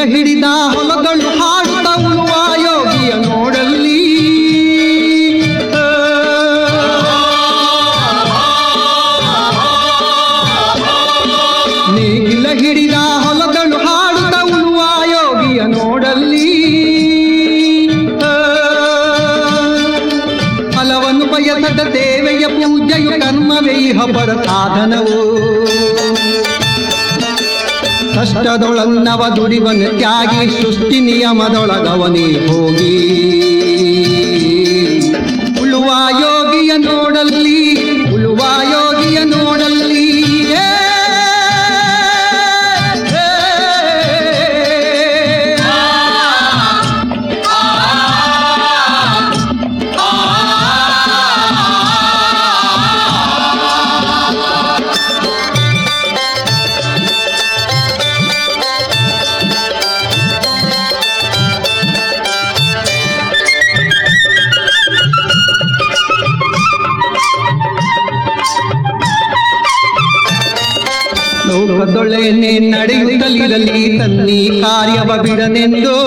ಹಿಡಿದ ಹೊಲಗಳು ಹಾಡುತ್ತ ಉಳುವ ಯೋಗಿಯ ನೋಡಲ್ಲಿ ನೇಗಿಲ ಹಿಡಿದ ಹೊಲಗಳು ಹಾಡುತ್ತ ಉಳುವ ಯೋಗಿಯ ನೋಡಲ್ಲಿ ಫಲವನ್ನು ಬಯಸದ ದೇವೆಯ ಪೂಜೆಯು ಕರ್ಮವೇ ಇಹ ಪರ ಸಾಧನವು ಕಷ್ಟದೊಳನ್ನವ ದುಡಿವನು ತ್ಯಾಗಿ ಸೃಷ್ಟಿ ನಿಯಮದೊಳಗವನೇ ಹೋಗಿ ಉಳುವ ಯೋಗಿಯ ನೋಡಲ್ಲಿ ಉಳುವ ಯೋಗಿಯ ನೋಡಲ್ಲಿ ಏ, ಏ, ಲೋಕದೊಳೆನೆ ನಡೆಯುತ್ತಲಿರಲಿ ತನ್ನಿ ಕಾರ್ಯವ ಬಿಡನೆಂದು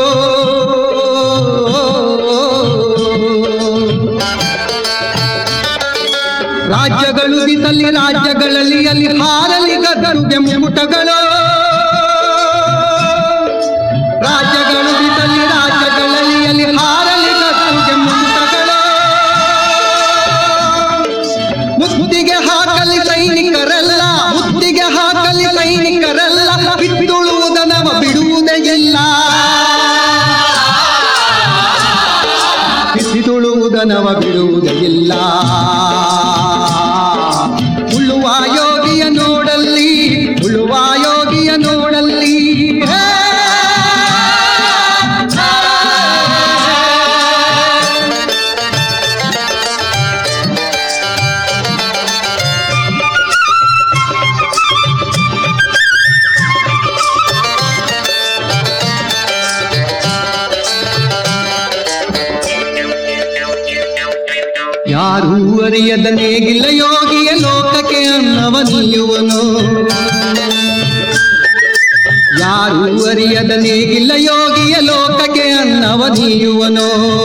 ರಾಜ್ಯಗಳು ದಿಸಲಿ ರಾಜ್ಯಗಳಲ್ಲಿ ಅಲ್ಲಿ ಹಾರಲಿ ಗದರು ಬೆಂಬುಟಗಳು ರಾಜ್ಯಗಳು ದಿಸಲಿ ರಾಜ್ಯಗಳಲ್ಲಿ ಅಲ್ಲಿ ಹಾರಲಿ ಗದರು ಬೆಂಬುಟಗಳು ಮುತ್ತಿಗೆ ಹಾಕಲಿ ಸೈನಿಕರಲ್ಲ ಮುತ್ತಿಗೆ ಹಾಕಲಿ ಸೈನಿಕರಲ್ಲ ಬಿತ್ತುಳುವುದನವ ಬಿಡುವುದೇ ಇಲ್ಲ ಬಿಸಿದುಳುವುದನವ ಬಿಡುವುದೇ ಇಲ್ಲ ಉಳುವ ಯೋಗಿಯ ನೋಡಲ್ಲಿ ಉಳುವ ಯೋಗಿಯ ನೋಡಲ್ಲಿ ಹೇ! ಯಾರೂ ಅರಿಯದ ನೇಗಿಲ್ಲ ಯೋಗಿಯ ಲೋಕಕ್ಕೆ ಅನ್ನವ ನೀಯುವನು ಯಾರೂ ಅರಿಯದ ನೇಗಿಲ್ಲ ಯೋಗಿಯ ಲೋಕಕ್ಕೆ ಅನ್ನವ ನೀಯುವನು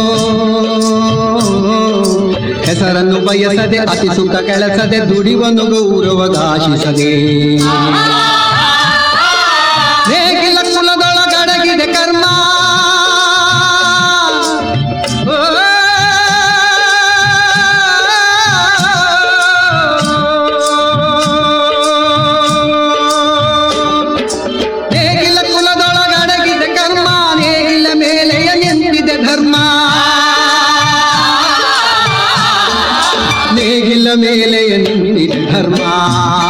ಹೆಸರನ್ನು ಬಯಸದೆ ಅತಿ ಸುಖ ಕೆಲಸದೆ ದುಡಿವನು ಗೌರವಗಾಶಿಸದೆ ನೇಗಿಲ ಕುಲದೊಳಗಡಗಿದೆ ಕರ್ಮ ಓ ನೇಗಿಲ ಕುಲದೊಳಗಡಗಿದೆ ಕರ್ಮ ನೇಗಿಲ ಮೇಲೆಯ ನಿಂತಿದೆ ಧರ್ಮ ನೇಗಿಲ ಮೇಲೆಯ ನಿಂತಿದೆ ಧರ್ಮ